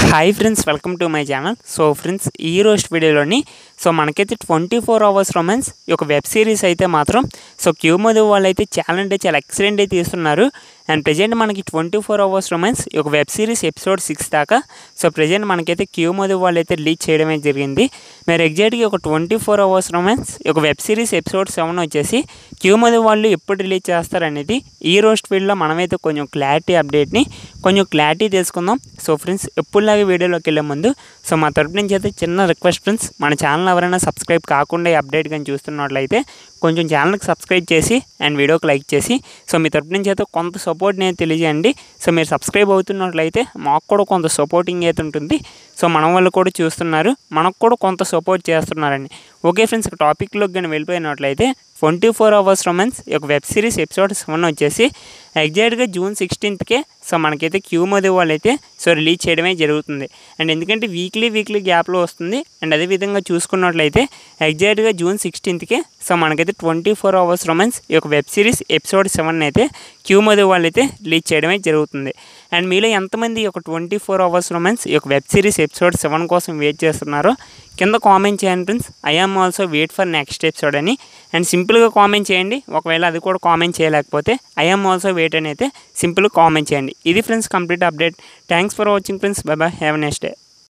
hi friends welcome to my channel so friends ఈ రోజు వీడియోలోని సో మనకైతే ట్వంటీ ఫోర్ అవర్స్ రొమాన్స్ ఈ ఒక వెబ్ సిరీస్ అయితే మాత్రం సో క్యూ మధు వాళ్ళు అయితే చాలా అంటే చాలా ఎక్సలెంట్ అయితే తీస్తున్నారు అండ్ ప్రజెంట్ మనకి ట్వంటీ ఫోర్ అవర్స్ రొమాన్స్ ఈ ఒక వెబ్ సిరీస్ ఎపిసోడ్ సిక్స్ దాకా సో ప్రజెంట్ మనకైతే క్యూ మధు వాళ్ళు అయితే రిలీజ్ చేయడమే జరిగింది మీరు ఎగ్జాక్ట్గా ఒక ట్వంటీ ఫోర్ అవర్స్ రొమాన్స్ ఈ ఒక వెబ్ సిరీస్ ఎపిసోడ్ సెవెన్ వచ్చేసి క్యూ మధు వాళ్ళు ఎప్పుడు రిలీజ్ చేస్తారనేది ఈ రోజు వీడియోలో మనమైతే కొంచెం క్లారిటీ అప్డేట్ని కొంచెం క్లారిటీ తెలుసుకుందాం సో ఫ్రెండ్స్ ఎప్పుడులాగే వీడియోలోకి వెళ్ళే ముందు సో మా తరపు నుంచి అయితే చిన్న రిక్వెస్ట్ ఫ్రెండ్స్ మన ఛానల్ ఎవరైనా సబ్స్క్రైబ్ కాకుండా ఈ అప్డేట్ కానీ చూస్తున్నట్లయితే కొంచెం ఛానల్కి సబ్స్క్రైబ్ చేసి అండ్ వీడియోకి లైక్ చేసి సో మీ తరపు నుంచి అయితే కొంత సపోర్ట్ నేను తెలియజేయండి సో మీరు సబ్స్క్రైబ్ అవుతున్నట్లయితే మాకు కూడా కొంత సపోర్టింగ్ అయితే ఉంటుంది సో మన వాళ్ళు కూడా చూస్తున్నారు మనకు కూడా కొంత సపోర్ట్ చేస్తున్నారండి ఓకే ఫ్రెండ్స్ టాపిక్లోకి కానీ వెళ్ళిపోయినట్లయితే ట్వంటీ ఫోర్ అవర్స్ రొమాన్స్ ఈ యొక్క వెబ్ సిరీస్ ఎపిసోడ్ సెవెన్ వచ్చేసి ఎగ్జాక్ట్గా జూన్ సిక్స్టీన్త్కే సో మనకైతే క్యూ మోదీ వాళ్ళు అయితే సో రిలీజ్ చేయడమే జరుగుతుంది అండ్ ఎందుకంటే వీక్లీ వీక్లీ గ్యాప్లో వస్తుంది అండ్ అదేవిధంగా చూసుకున్నట్లయితే ఎగ్జాక్ట్గా జూన్ సిక్స్టీన్త్కే సో మనకైతే ట్వంటీ ఫోర్ అవర్స్ రొమాన్స్ ఈ యొక్క వెబ్ సిరీస్ ఎపిసోడ్ సెవెన్ అయితే క్యూ మోదీ వాళ్ళు అయితే రిలీజ్ చేయడమే జరుగుతుంది అండ్ మీలో ఎంతమంది ఈ యొక్క ట్వంటీ ఫోర్ అవర్స్ రొమాన్స్ ఈ యొక్క వెబ్ సిరీస్ ఎపిసోడ్ సెవెన్ కోసం వెయిట్ చేస్తున్నారో కింద కామెంట్ చేయండి friends I am also wait for next episode అని అండ్ సింపుల్గా కామెంట్ చేయండి ఒకవేళ అది కూడా కామెంట్ చేయలేకపోతే ఐ ఆమ్ ఆల్సో వెయిట్ అని అయితే సింపుల్గా కామెంట్ చేయండి ఇది friends complete update thanks for watching friends bye bye have next day